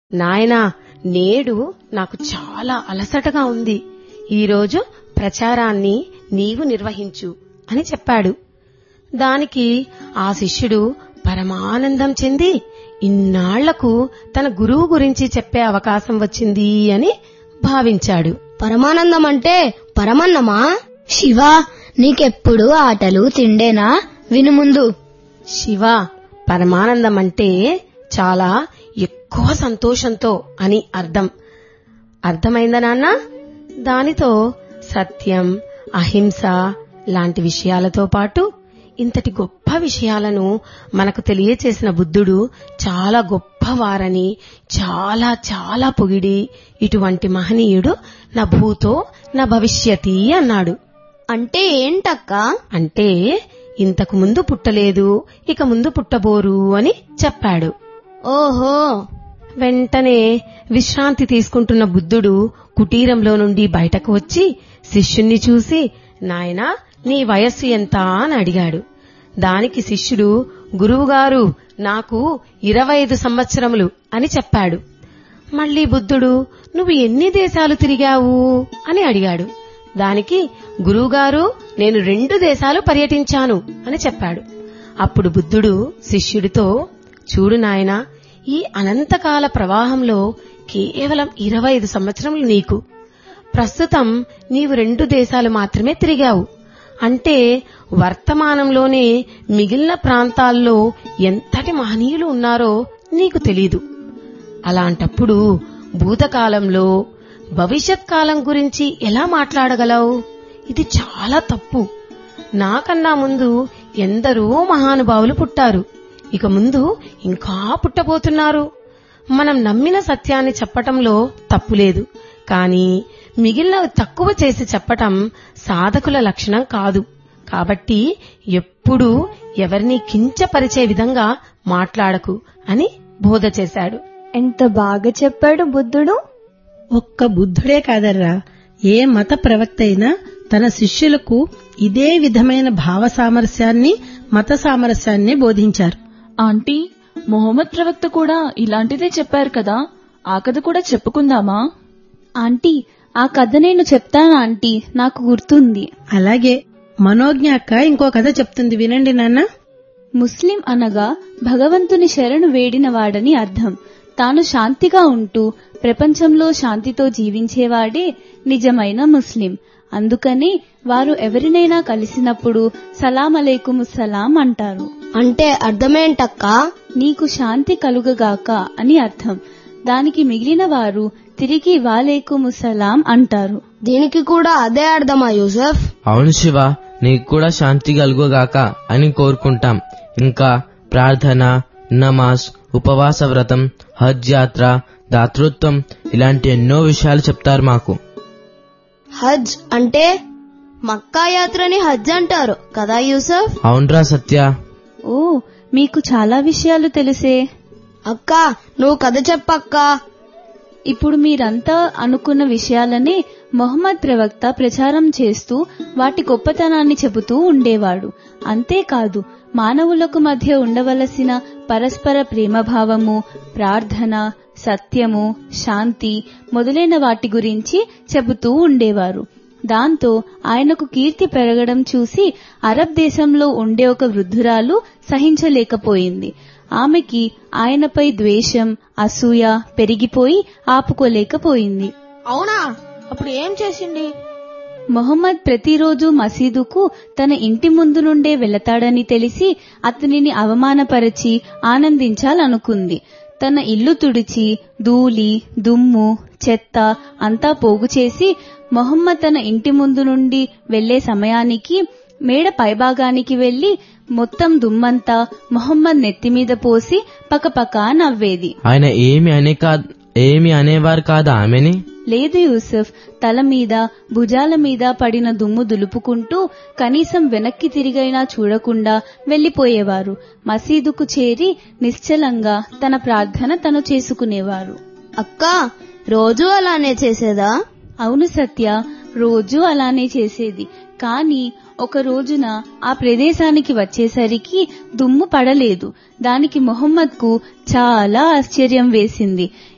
నాయనా నేడు నాకు చాలా అలసటగా ఉంది ఈరోజు ప్రచారాన్ని నీవు నిర్వహించు అని చెప్పాడు దానికి ఆ శిష్యుడు పరమానందం చెంది ఇన్నాళ్లకు తన గురువు గురించి చెప్పే అవకాశం వచ్చింది అని భావించాడు పరమానందం అంటే పరమన్నమా శివ నీకెప్పుడు ఆటలు తిండేనా విను ముందు శివ పరమానందం అంటే చాలా ఎక్కువ సంతోషంతో అని అర్థం అర్థమైందా నాన్న దానితో సత్యం అహింస లాంటి విషయాలతో పాటు ఇంతటి గొప్ప విషయాలను మనకు తెలియచేసిన బుద్ధుడు చాలా గొప్పవారని చాలా చాలా పొగిడి ఇటువంటి మహనీయుడు నా భూతో నా భవిష్యతి అన్నాడు అంటే ఏంటక్క అంటే ఇంతకు ముందు పుట్టలేదు ఇక ముందు పుట్టబోరు అని చెప్పాడు ఓహో వెంటనే విశ్రాంతి తీసుకుంటున్న బుద్ధుడు కుటీరంలో నుండి బయటకు వచ్చి శిష్యుణ్ణి చూసి నాయనా నీ వయస్సు ఎంత అని అడిగాడు దానికి శిష్యుడు గురువుగారు నాకు ఇరవై ఐదు సంవత్సరములు అని చెప్పాడు మళ్ళీ బుద్ధుడు నువ్వు ఎన్ని దేశాలు తిరిగావు అని అడిగాడు దానికి గురువుగారు నేను రెండు దేశాలు పర్యటించాను అని చెప్పాడు అప్పుడు బుద్ధుడు శిష్యుడితో చూడు నాయనా ఈ అనంతకాల ప్రవాహంలో కేవలం ఇరవై ఐదు సంవత్సరములు నీకు ప్రస్తుతం నీవు రెండు దేశాలు మాత్రమే తిరిగావు అంటే వర్తమానంలోనే మిగిలిన ప్రాంతాల్లో ఎంతటి మహనీయులు ఉన్నారో నీకు తెలీదు అలాంటప్పుడు భూతకాలంలో భవిష్యత్ కాలం గురించి ఎలా మాట్లాడగలవు ఇది చాలా తప్పు నాకన్నా ముందు ఎందరో మహానుభావులు పుట్టారు ఇక ముందు ఇంకా పుట్టబోతున్నారు మనం నమ్మిన సత్యాన్ని చెప్పటంలో తప్పులేదు కానీ మిగిలినవి తక్కువ చేసి చెప్పటం సాధకుల లక్షణం కాదు కాబట్టి ఎప్పుడూ ఎవరిని కించపరిచే విధంగా మాట్లాడకు అని బోధ చేశాడు ఎంత బాగా చెప్పాడు బుద్ధుడు ఒక్క బుద్ధుడే కాదర్రా ఏ మత ప్రవక్త అయినా తన శిష్యులకు ఇదే విధమైన భావ సామరస్యాన్ని మత సామరస్యాన్ని బోధించారు ఆంటీ మొహమ్మద్ ప్రవక్త కూడా ఇలాంటిదే చెప్పారు కదా ఆ కథ కూడా చెప్పుకుందామా ఆంటీ ఆ కథ నేను చెప్తాను ఆంటీ నాకు గుర్తుంది అలాగే మనోజ్ఞ అక్క ఇంకో కథ చెప్తుంది వినండి నాన్న ముస్లిం అనగా భగవంతుని శరణు వేడిన వాడని అర్థం తాను శాంతిగా ఉంటూ ప్రపంచంలో శాంతితో జీవించేవాడే నిజమైన ముస్లిం అందుకని వారు ఎవరినైనా కలిసినప్పుడు సలాం అలైకుం సలాం అంటారు అంటే అర్థమేంటక్కా నీకు శాంతి కలుగగాక అని అర్థం దానికి మిగిలిన వారు తిరిగి వాలేకుం సలాం అంటారు దీనికి కూడా అదే అర్థమా యూసఫ్ అవును శివ నీకు కూడా శాంతి కలుగుగాక అని కోరుకుంటాం ఇంకా ప్రార్థన నమాజ్ ఉపవాస వ్రతం హజ్ యాత్ర దాతృత్వం ఇలాంటి ఎన్నో విషయాలు చెప్తారు మాకు హజ్ అంటే మక్కా యాత్రని హజ్ అంటారు కదా యూసఫ్ అవునరా సత్య ఓ మీకు చాలా విషయాలు తెలిసే అక్క నువ్వు కథ చెప్పక్కా ఇప్పుడు మీరంతా అనుకున్న విషయాలనే మొహమ్మద్ ప్రవక్త ప్రచారం చేస్తూ వాటి గొప్పతనాన్ని చెబుతూ ఉండేవాడు అంతేకాదు మానవులకు మధ్య ఉండవలసిన పరస్పర ప్రేమభావము ప్రార్థన సత్యము శాంతి మొదలైన వాటి గురించి చెబుతూ ఉండేవారు దాంతో ఆయనకు కీర్తి పెరగడం చూసి అరబ్ దేశంలో ఉండే ఒక వృద్ధురాలు సహించలేకపోయింది ఆమెకి ఆయనపై ద్వేషం అసూయ పెరిగిపోయి ఆపుకోలేకపోయింది అవునా అప్పుడు ఏం చేసింది మొహమ్మద్ ప్రతిరోజు మసీదుకు తన ఇంటి ముందు నుండే వెళతాడని తెలిసి అతనిని అవమానపరచి ఆనందించాలనుకుంది తన ఇల్లు తుడిచి ధూళి దుమ్ము చెత్త అంతా పోగు చేసి మొహమ్మద్ తన ఇంటి ముందు నుండి వెళ్లే సమయానికి మేడ పైభాగానికి వెళ్లి మొత్తం దుమ్మంతా మొహమ్మద్ నెత్తిమీద పోసి పకపకా నవ్వేది ఆయన ఏమి అనే కా ఏమి అనేవారు కాదా ఆమెని లేదు యూసుఫ్ తల మీద భుజాల మీద పడిన దుమ్ము దులుపుకుంటూ కనీసం వెనక్కి తిరిగైనా చూడకుండా వెళ్లిపోయేవారు మసీదుకు చేరి నిశ్చలంగా తన ప్రార్థన తను చేసుకునేవారు అక్క రోజు అలానే చేసేదా అవును సత్య రోజూ అలానే చేసేది కానీ ఒక రోజున ఆ ప్రదేశానికి వచ్చేసరికి దుమ్ము పడలేదు దానికి మొహమ్మద్ కు చాలా ఆశ్చర్యం వేసింది